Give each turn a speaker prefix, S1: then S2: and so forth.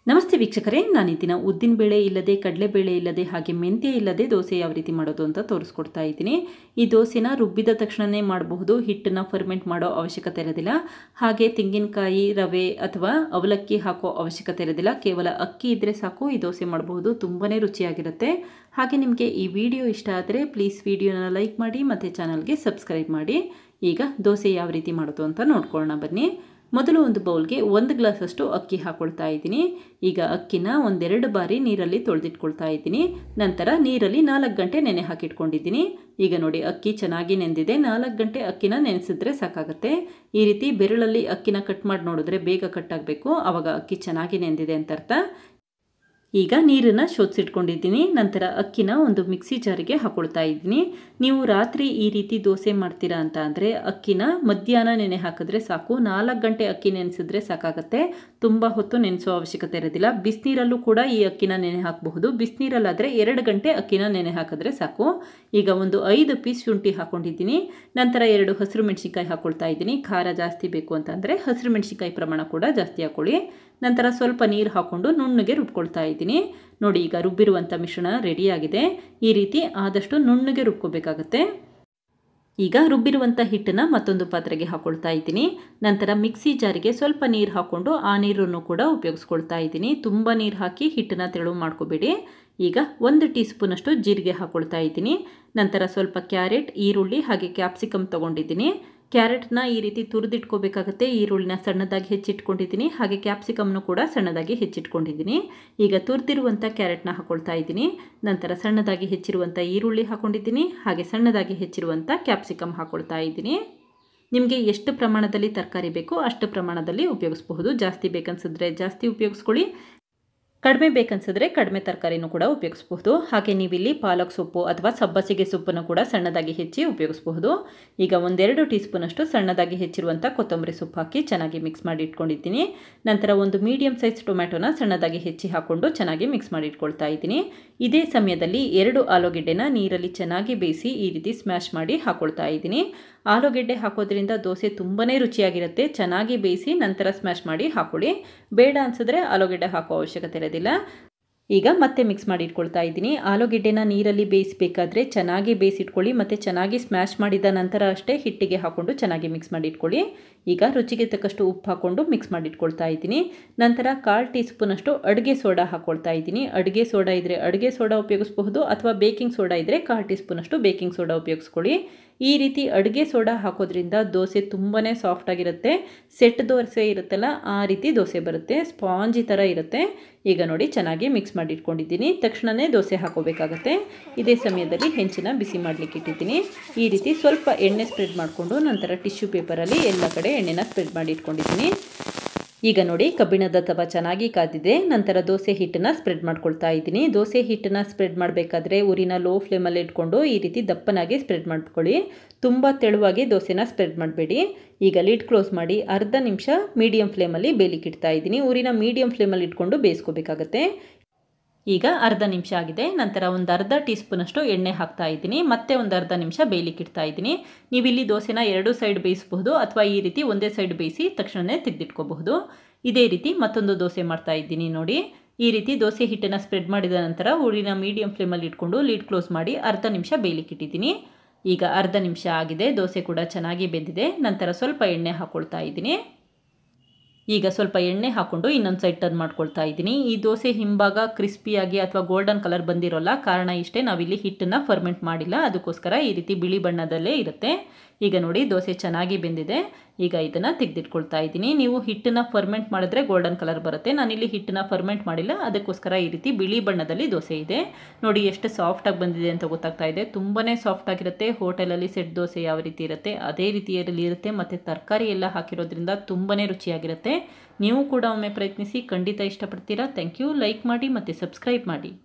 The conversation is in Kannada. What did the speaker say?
S1: ನಮಸ್ತೆ ವೀಕ್ಷಕರೇ ನಾನು ಈ ದಿನ ಉದ್ದಿನಬೇಳೆ ಇಲ್ಲದೆ ಕಡಲೆಬೇಳೆ ಇಲ್ಲದೆ ಹಾಗೆ ಮೆಂತ್ಯ ಇಲ್ಲದೆ ದೋಸೆ ಯಾವ ರೀತಿ ಮಾಡೋದು ಅಂತ ತೋರಿಸ್ಕೊಡ್ತಾ ಇದ್ದೀನಿ ಈ ದೋಸೆನ ರುಬ್ಬಿದ ತಕ್ಷಣವೇ ಮಾಡಬಹುದು ಹಿಟ್ಟನ್ನು ಫರ್ಮೆಂಟ್ ಮಾಡೋ ಅವಶ್ಯಕತೆ ಇರೋದಿಲ್ಲ ಹಾಗೆ ತೆಂಗಿನಕಾಯಿ ರವೆ ಅಥವಾ ಅವಲಕ್ಕಿ ಹಾಕೋ ಅವಶ್ಯಕತೆ ಇರೋದಿಲ್ಲ ಕೇವಲ ಅಕ್ಕಿ ಇದ್ದರೆ ಸಾಕು ಈ ದೋಸೆ ಮಾಡಬಹುದು ತುಂಬಾ ರುಚಿಯಾಗಿರುತ್ತೆ ಹಾಗೆ ನಿಮಗೆ ಈ ವಿಡಿಯೋ ಇಷ್ಟ ಆದರೆ ಪ್ಲೀಸ್ ವಿಡಿಯೋನ ಲೈಕ್ ಮಾಡಿ ಮತ್ತು ಚಾನಲ್ಗೆ ಸಬ್ಸ್ಕ್ರೈಬ್ ಮಾಡಿ ಈಗ ದೋಸೆ ಯಾವ ರೀತಿ ಮಾಡೋದು ಅಂತ ನೋಡ್ಕೊಳ್ಳೋಣ ಬನ್ನಿ ಮೊದಲು ಒಂದು ಬೌಲ್ಗೆ ಒಂದು ಗ್ಲಾಸಷ್ಟು ಅಕ್ಕಿ ಹಾಕ್ಕೊಳ್ತಾ ಇದ್ದೀನಿ ಈಗ ಅಕ್ಕಿನ ಒಂದೆರಡು ಬಾರಿ ನೀರಲ್ಲಿ ತೊಳೆದಿಟ್ಕೊಳ್ತಾ ಇದ್ದೀನಿ ನಂತರ ನೀರಲ್ಲಿ ನಾಲ್ಕು ಗಂಟೆ ನೆನೆ ಹಾಕಿಟ್ಕೊಂಡಿದ್ದೀನಿ ಈಗ ನೋಡಿ ಅಕ್ಕಿ ಚೆನ್ನಾಗಿ ನೆಂದಿದೆ ನಾಲ್ಕು ಗಂಟೆ ಅಕ್ಕಿನ ನೆನೆಸಿದ್ರೆ ಸಾಕಾಗುತ್ತೆ ಈ ರೀತಿ ಬೆರಳಲ್ಲಿ ಅಕ್ಕಿನ ಕಟ್ ಮಾಡಿ ನೋಡಿದ್ರೆ ಬೇಗ ಕಟ್ ಆಗಬೇಕು ಆವಾಗ ಅಕ್ಕಿ ಚೆನ್ನಾಗಿ ನೆಂದಿದೆ ಅಂತ ಅರ್ಥ ಈಗ ನೀರನ್ನು ಶೋಧಿಸಿಟ್ಕೊಂಡಿದ್ದೀನಿ ನಂತರ ಅಕ್ಕಿನ ಒಂದು ಮಿಕ್ಸಿ ಜಾರಿಗೆ ಹಾಕೊಳ್ತಾ ಇದ್ದೀನಿ ನೀವು ರಾತ್ರಿ ಈ ರೀತಿ ದೋಸೆ ಮಾಡ್ತೀರಾ ಅಂತ ಅಂದರೆ ಅಕ್ಕಿನ ಮಧ್ಯಾಹ್ನ ನೆನೆ ಹಾಕಿದ್ರೆ ಸಾಕು ನಾಲ್ಕು ಗಂಟೆ ಅಕ್ಕಿ ನೆನೆಸಿದ್ರೆ ಸಾಕಾಗುತ್ತೆ ತುಂಬ ಹೊತ್ತು ನೆನೆಸೋ ಅವಶ್ಯಕತೆ ಇರೋದಿಲ್ಲ ಬಿಸಿನೀರಲ್ಲೂ ಕೂಡ ಈ ಅಕ್ಕಿನ ನೆನೆ ಹಾಕಬಹುದು ಬಿಸಿನೀರಲ್ಲಾದರೆ ಎರಡು ಗಂಟೆ ಅಕ್ಕಿನ ನೆನೆ ಹಾಕಿದ್ರೆ ಸಾಕು ಈಗ ಒಂದು ಐದು ಪೀಸ್ ಶುಂಠಿ ಹಾಕ್ಕೊಂಡಿದ್ದೀನಿ ನಂತರ ಎರಡು ಹಸಿರು ಮೆಣಸಿನ್ಕಾಯಿ ಹಾಕ್ಕೊಳ್ತಾ ಇದ್ದೀನಿ ಖಾರ ಜಾಸ್ತಿ ಬೇಕು ಅಂತಂದರೆ ಹಸಿರು ಮೆಣಸಿನ್ಕಾಯಿ ಪ್ರಮಾಣ ಕೂಡ ಜಾಸ್ತಿ ಹಾಕ್ಕೊಳ್ಳಿ ನಂತರ ಸ್ವಲ್ಪ ನೀರು ಹಾಕ್ಕೊಂಡು ನುಣ್ಣಗೆ ರುಬ್ಕೊಳ್ತಾ ಇದ್ದೀನಿ ನೋಡಿ ಈಗ ರುಬ್ಬಿರುವಂಥ ಮಿಶ್ರಣ ರೆಡಿಯಾಗಿದೆ ಈ ರೀತಿ ಆದಷ್ಟು ನುಣ್ಣಗೆ ರುಬ್ಕೋಬೇಕಾಗತ್ತೆ ಈಗ ರುಬ್ಬಿರುವಂಥ ಹಿಟ್ಟನ್ನು ಮತ್ತೊಂದು ಪಾತ್ರೆಗೆ ಹಾಕ್ಕೊಳ್ತಾ ಇದ್ದೀನಿ ನಂತರ ಮಿಕ್ಸಿ ಜಾರಿಗೆ ಸ್ವಲ್ಪ ನೀರು ಹಾಕ್ಕೊಂಡು ಆ ನೀರನ್ನು ಕೂಡ ಉಪಯೋಗಿಸ್ಕೊಳ್ತಾ ಇದ್ದೀನಿ ತುಂಬ ನೀರು ಹಾಕಿ ಹಿಟ್ಟನ್ನು ತೆಳು ಮಾಡ್ಕೋಬೇಡಿ ಈಗ ಒಂದು ಟೀ ಸ್ಪೂನಷ್ಟು ಜೀರಿಗೆ ಹಾಕ್ಕೊಳ್ತಾ ಇದ್ದೀನಿ ನಂತರ ಸ್ವಲ್ಪ ಕ್ಯಾರೆಟ್ ಈರುಳ್ಳಿ ಹಾಗೆ ಕ್ಯಾಪ್ಸಿಕಮ್ ತೊಗೊಂಡಿದ್ದೀನಿ ಕ್ಯಾರೆಟ್ನ ಈ ರೀತಿ ತುರಿದಿಟ್ಕೋಬೇಕಾಗತ್ತೆ ಈರುಳ್ಳಿನ ಸಣ್ಣದಾಗಿ ಹೆಚ್ಚಿಟ್ಕೊಂಡಿದ್ದೀನಿ ಹಾಗೆ ಕ್ಯಾಪ್ಸಿಕಮ್ನು ಕೂಡ ಸಣ್ಣದಾಗಿ ಹೆಚ್ಚಿಟ್ಕೊಂಡಿದ್ದೀನಿ ಈಗ ತುರಿದಿರುವಂಥ ಕ್ಯಾರೆಟ್ನ ಹಾಕ್ಕೊಳ್ತಾ ಇದ್ದೀನಿ ನಂತರ ಸಣ್ಣದಾಗಿ ಹೆಚ್ಚಿರುವಂಥ ಈರುಳ್ಳಿ ಹಾಕ್ಕೊಂಡಿದ್ದೀನಿ ಹಾಗೆ ಸಣ್ಣದಾಗಿ ಹೆಚ್ಚಿರುವಂಥ ಕ್ಯಾಪ್ಸಿಕಮ್ ಹಾಕ್ಕೊಳ್ತಾ ಇದ್ದೀನಿ ನಿಮಗೆ ಎಷ್ಟು ಪ್ರಮಾಣದಲ್ಲಿ ತರಕಾರಿ ಬೇಕೋ ಅಷ್ಟು ಪ್ರಮಾಣದಲ್ಲಿ ಉಪಯೋಗಿಸ್ಬಹುದು ಜಾಸ್ತಿ ಬೇಕನ್ಸಿದ್ರೆ ಜಾಸ್ತಿ ಉಪಯೋಗಿಸ್ಕೊಳ್ಳಿ ಕಡಿಮೆ ಬೇಕನ್ಸಿದ್ರೆ ಕಡಿಮೆ ತರಕಾರಿನೂ ಕೂಡ ಉಪಯೋಗಿಸ್ಬಹುದು ಹಾಗೆ ನೀವಿಲ್ಲಿ ಪಾಲಕ್ ಸೊಪ್ಪು ಅಥವಾ ಸಬ್ಬಸಿಗೆ ಸೊಪ್ಪನ್ನು ಕೂಡ ಸಣ್ಣದಾಗಿ ಹೆಚ್ಚಿ ಉಪಯೋಗಿಸಬಹುದು ಈಗ ಒಂದೆರಡು ಟೀ ಸ್ಪೂನಷ್ಟು ಸಣ್ಣದಾಗಿ ಹೆಚ್ಚಿರುವಂಥ ಕೊತ್ತಂಬರಿ ಸೊಪ್ಪು ಹಾಕಿ ಚೆನ್ನಾಗಿ ಮಿಕ್ಸ್ ಮಾಡಿ ಇಟ್ಕೊಂಡಿದ್ದೀನಿ ನಂತರ ಒಂದು ಮೀಡಿಯಮ್ ಸೈಜ್ ಟೊಮ್ಯಾಟೊನ ಸಣ್ಣದಾಗಿ ಹೆಚ್ಚಿ ಹಾಕ್ಕೊಂಡು ಚೆನ್ನಾಗಿ ಮಿಕ್ಸ್ ಮಾಡಿ ಇಟ್ಕೊಳ್ತಾ ಇದ್ದೀನಿ ಇದೇ ಸಮಯದಲ್ಲಿ ಎರಡು ಆಲೂಗೆಡ್ಡೆನ ನೀರಲ್ಲಿ ಚೆನ್ನಾಗಿ ಬೇಯಿಸಿ ಈ ರೀತಿ ಸ್ಮ್ಯಾಶ್ ಮಾಡಿ ಹಾಕ್ಕೊಳ್ತಾ ಇದ್ದೀನಿ ಆಲೂಗೆಡ್ಡೆ ಹಾಕೋದ್ರಿಂದ ದೋಸೆ ತುಂಬಾ ರುಚಿಯಾಗಿರುತ್ತೆ ಚೆನ್ನಾಗಿ ಬೇಯಿಸಿ ನಂತರ ಸ್ಮ್ಯಾಶ್ ಮಾಡಿ ಹಾಕೊಳ್ಳಿ ಬೇಡ ಅನಿಸಿದ್ರೆ ಆಲೂಗೆಡ್ಡೆ ಹಾಕೋ ಅವಶ್ಯಕತೆ ಇರೋದಿಲ್ಲ ಈಗ ಮತ್ತೆ ಮಿಕ್ಸ್ ಮಾಡಿ ಇಟ್ಕೊಳ್ತಾ ಇದ್ದೀನಿ ಆಲೂಗೆಡ್ಡೆನ ನೀರಲ್ಲಿ ಬೇಯಿಸಬೇಕಾದ್ರೆ ಚೆನ್ನಾಗಿ ಬೇಯಿಸಿಟ್ಕೊಳ್ಳಿ ಮತ್ತು ಚೆನ್ನಾಗಿ ಸ್ಮ್ಯಾಶ್ ಮಾಡಿದ ನಂತರ ಅಷ್ಟೇ ಹಿಟ್ಟಿಗೆ ಹಾಕ್ಕೊಂಡು ಚೆನ್ನಾಗಿ ಮಿಕ್ಸ್ ಮಾಡಿ ಇಟ್ಕೊಳ್ಳಿ ಈಗ ರುಚಿಗೆ ತಕ್ಕಷ್ಟು ಉಪ್ಪು ಹಾಕ್ಕೊಂಡು ಮಿಕ್ಸ್ ಮಾಡಿ ಇಟ್ಕೊಳ್ತಾ ಇದ್ದೀನಿ ನಂತರ ಕಾಲು ಟೀ ಸ್ಪೂನಷ್ಟು ಅಡುಗೆ ಸೋಡಾ ಹಾಕ್ಕೊಳ್ತಾ ಇದ್ದೀನಿ ಅಡುಗೆ ಸೋಡಾ ಇದ್ದರೆ ಅಡುಗೆ ಸೋಡಾ ಉಪಯೋಗಿಸ್ಬಹುದು ಅಥವಾ ಬೇಕಿಂಗ್ ಸೋಡಾ ಇದ್ದರೆ ಕಾಲು ಟೀ ಸ್ಪೂನಷ್ಟು ಬೇಕಿಂಗ್ ಸೋಡಾ ಉಪಯೋಗಿಸ್ಕೊಳ್ಳಿ ಈ ರೀತಿ ಅಡುಗೆ ಸೋಡಾ ಹಾಕೋದ್ರಿಂದ ದೋಸೆ ತುಂಬಾ ಸಾಫ್ಟಾಗಿರುತ್ತೆ ಸೆಟ್ ದೋಸೆ ಇರುತ್ತಲ್ಲ ಆ ರೀತಿ ದೋಸೆ ಬರುತ್ತೆ ಸ್ಪಾಂಜಿ ಥರ ಇರುತ್ತೆ ಈಗ ನೋಡಿ ಚೆನ್ನಾಗಿ ಮಿಕ್ಸ್ ಮಾಡಿ ಇಟ್ಕೊಂಡಿದ್ದೀನಿ ತಕ್ಷಣವೇ ದೋಸೆ ಹಾಕೋಬೇಕಾಗತ್ತೆ ಇದೇ ಸಮಯದಲ್ಲಿ ಹೆಂಚಿನ ಬಿಸಿ ಮಾಡಲಿಕ್ಕೆ ಇಟ್ಟಿದ್ದೀನಿ ಈ ರೀತಿ ಸ್ವಲ್ಪ ಎಣ್ಣೆ ಸ್ಪ್ರೆಡ್ ಮಾಡಿಕೊಂಡು ನಂತರ ಟಿಶ್ಯೂ ಪೇಪರಲ್ಲಿ ಎಲ್ಲ ಕಡೆ ಎಣ್ಣೆನ ಸ್ಪ್ರೆಡ್ ಮಾಡಿ ಇಟ್ಕೊಂಡಿದ್ದೀನಿ ಈಗ ನೋಡಿ ಕಬ್ಬಿಣದ ತವ ಚೆನ್ನಾಗಿ ಕಾದಿದೆ ನಂತರ ದೋಸೆ ಹಿಟ್ಟನ್ನು ಸ್ಪ್ರೆಡ್ ಮಾಡ್ಕೊಳ್ತಾ ಇದ್ದೀನಿ ದೋಸೆ ಹಿಟ್ಟನ್ನು ಸ್ಪ್ರೆಡ್ ಮಾಡಬೇಕಾದ್ರೆ ಊರಿನ ಲೋ ಫ್ಲೇಮಲ್ಲಿ ಇಟ್ಕೊಂಡು ಈ ರೀತಿ ದಪ್ಪನಾಗಿ ಸ್ಪ್ರೆಡ್ ಮಾಡ್ಕೊಳ್ಳಿ ತುಂಬ ತೆಳುವಾಗಿ ದೋಸೆನ ಸ್ಪ್ರೆಡ್ ಮಾಡಬೇಡಿ ಈಗ ಲಿಡ್ ಕ್ಲೋಸ್ ಮಾಡಿ ಅರ್ಧ ನಿಮಿಷ ಮೀಡಿಯಮ್ ಫ್ಲೇಮಲ್ಲಿ ಬೇಲಿಕ್ಕೆ ಇಡ್ತಾ ಇದ್ದೀನಿ ಊರಿನ ಮೀಡಿಯಮ್ ಫ್ಲೇಮಲ್ಲಿ ಇಟ್ಕೊಂಡು ಬೇಯಿಸ್ಕೋಬೇಕಾಗತ್ತೆ ಈಗ ಅರ್ಧ ನಿಮಿಷ ಆಗಿದೆ ನಂತರ ಒಂದು ಅರ್ಧ ಟೀ ಸ್ಪೂನಷ್ಟು ಎಣ್ಣೆ ಹಾಕ್ತಾ ಇದ್ದೀನಿ ಮತ್ತೆ ಒಂದು ಅರ್ಧ ನಿಮಿಷ ಬೇಯಲಿಕ್ಕೆ ಇಡ್ತಾ ಇದ್ದೀನಿ ನೀವು ಇಲ್ಲಿ ದೋಸೆನ ಎರಡು ಸೈಡ್ ಬೇಯಿಸಬಹುದು ಅಥವಾ ಈ ರೀತಿ ಒಂದೇ ಸೈಡ್ ಬೇಯಿಸಿ ತಕ್ಷಣವೇ ತೆಗೆದಿಟ್ಕೋಬಹುದು ಇದೇ ರೀತಿ ಮತ್ತೊಂದು ದೋಸೆ ಮಾಡ್ತಾ ಇದ್ದೀನಿ ನೋಡಿ ಈ ರೀತಿ ದೋಸೆ ಹಿಟ್ಟನ್ನು ಸ್ಪ್ರೆಡ್ ಮಾಡಿದ ನಂತರ ಊರಿನ ಮೀಡಿಯಮ್ ಫ್ಲೇಮಲ್ಲಿ ಇಟ್ಕೊಂಡು ಲೀಡ್ ಕ್ಲೋಸ್ ಮಾಡಿ ಅರ್ಧ ನಿಮಿಷ ಬೇಯಲಿಕ್ಕೆ ಇಟ್ಟಿದ್ದೀನಿ ಈಗ ಅರ್ಧ ನಿಮಿಷ ಆಗಿದೆ ದೋಸೆ ಕೂಡ ಚೆನ್ನಾಗಿ ಬೆಂದಿದೆ ನಂತರ ಸ್ವಲ್ಪ ಎಣ್ಣೆ ಹಾಕ್ಕೊಳ್ತಾ ಇದ್ದೀನಿ ಈಗ ಸ್ವಲ್ಪ ಎಣ್ಣೆ ಹಾಕ್ಕೊಂಡು ಇನ್ನೊಂದು ಸೈಡ್ ಟರ್ನ್ ಮಾಡ್ಕೊಳ್ತಾ ಇದ್ದೀನಿ ಈ ದೋಸೆ ಹಿಂಭಾಗ ಕ್ರಿಸ್ಪಿಯಾಗಿ ಅಥವಾ ಗೋಲ್ಡನ್ ಕಲರ್ ಬಂದಿರೋಲ್ಲ ಕಾರಣ ಇಷ್ಟೇ ನಾವಿಲ್ಲಿ ಹಿಟ್ಟನ್ನು ಫರ್ಮೆಂಟ್ ಮಾಡಿಲ್ಲ ಅದಕ್ಕೋಸ್ಕರ ಈ ರೀತಿ ಬಿಳಿ ಬಣ್ಣದಲ್ಲೇ ಇರುತ್ತೆ ಈಗ ನೋಡಿ ದೋಸೆ ಚೆನ್ನಾಗಿ ಬೆಂದಿದೆ ಈಗ ಇದನ್ನು ತೆಗೆದಿಟ್ಕೊಳ್ತಾ ಇದ್ದೀನಿ ನೀವು ಹಿಟ್ಟನ್ನು ಫರ್ಮೆಂಟ್ ಮಾಡಿದ್ರೆ ಗೋಲ್ಡನ್ ಕಲರ್ ಬರುತ್ತೆ ನಾನಿಲ್ಲಿ ಹಿಟ್ಟನ್ನು ಫರ್ಮೆಂಟ್ ಮಾಡಿಲ್ಲ ಅದಕ್ಕೋಸ್ಕರ ಈ ರೀತಿ ಬಿಳಿ ಬಣ್ಣದಲ್ಲಿ ದೋಸೆ ಇದೆ ನೋಡಿ ಎಷ್ಟು ಸಾಫ್ಟಾಗಿ ಬಂದಿದೆ ಅಂತ ಗೊತ್ತಾಗ್ತಾ ಇದೆ ತುಂಬಾ ಸಾಫ್ಟಾಗಿರುತ್ತೆ ಹೋಟೆಲಲ್ಲಿ ಸೆಟ್ ದೋಸೆ ಯಾವ ರೀತಿ ಇರುತ್ತೆ ಅದೇ ರೀತಿಯಲ್ಲಿ ಇರುತ್ತೆ ಮತ್ತು ತರಕಾರಿ ಎಲ್ಲ ಹಾಕಿರೋದ್ರಿಂದ ತುಂಬಾ ರುಚಿಯಾಗಿರುತ್ತೆ ನೀವು ಕೂಡ ಒಮ್ಮೆ ಪ್ರಯತ್ನಿಸಿ ಖಂಡಿತ ಇಷ್ಟಪಡ್ತೀರಾ ಥ್ಯಾಂಕ್ ಯು ಲೈಕ್ ಮಾಡಿ ಮತ್ತು ಸಬ್ಸ್ಕ್ರೈಬ್ ಮಾಡಿ